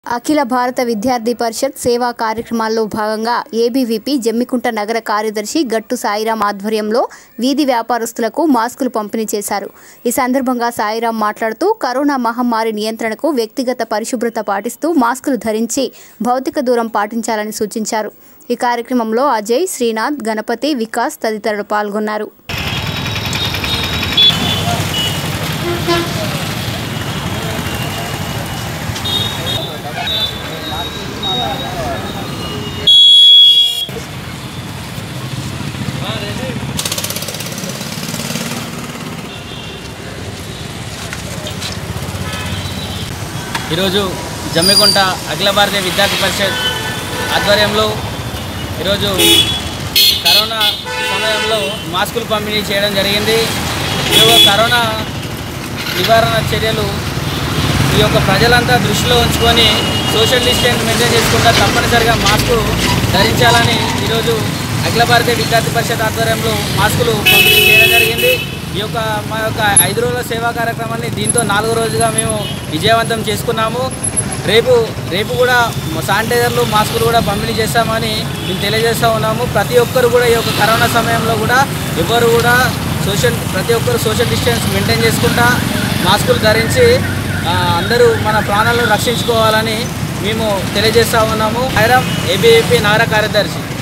అఖిల భారత విద్యార్థి పరిషత్ సేవా కార్యక్రమాల్లో భాగంగా ఏబీవీపీ జమ్మికుంట నగర కార్యదర్శి గట్టు సాయిరాం ఆధ్వర్యంలో వీధి వ్యాపారస్తులకు మాస్కులు పంపిణీ చేశారు ఈ సందర్భంగా సాయిరాం మాట్లాడుతూ కరోనా మహమ్మారి నియంత్రణకు వ్యక్తిగత పరిశుభ్రత పాటిస్తూ మాస్కులు ధరించి భౌతిక దూరం పాటించాలని సూచించారు ఈ కార్యక్రమంలో అజయ్ శ్రీనాథ్ గణపతి వికాస్ తదితరులు పాల్గొన్నారు ఈరోజు జమ్మికుంట అఖిల భారతీయ విద్యార్థి పరిషత్ ఆధ్వర్యంలో ఈరోజు కరోనా సమయంలో మాస్కులు పంపిణీ చేయడం జరిగింది ఈ యొక్క కరోనా నివారణ చర్యలు ఈ యొక్క ప్రజలంతా దృష్టిలో ఉంచుకొని సోషల్ డిస్టెన్స్ మెయింటైన్ చేసుకుంటా తప్పనిసరిగా మాస్కు ధరించాలని ఈరోజు అఖిల భారతీయ విద్యార్థి పరిషత్ ఆధ్వర్యంలో మాస్కులు పంపిణీ చేయడం జరిగింది ఈ యొక్క మా యొక్క ఐదు రోజుల సేవా కార్యక్రమాన్ని దీంతో నాలుగో రోజుగా మేము విజయవంతం చేసుకున్నాము రేపు రేపు కూడా శానిటైజర్లు మాస్కులు కూడా పంపిణీ చేస్తామని మేము తెలియజేస్తూ ఉన్నాము ప్రతి ఒక్కరు కూడా ఈ యొక్క కరోనా సమయంలో కూడా ఎవరు కూడా సోషల్ ప్రతి ఒక్కరు సోషల్ డిస్టెన్స్ మెయింటైన్ చేసుకుంటా మాస్కులు ధరించి ఆ, అందరూ మన ప్రాణాలను రక్షించుకోవాలని మేము తెలియజేస్తూ ఉన్నాము ఐరామ్ ఏబీఏపీ నగర కార్యదర్శి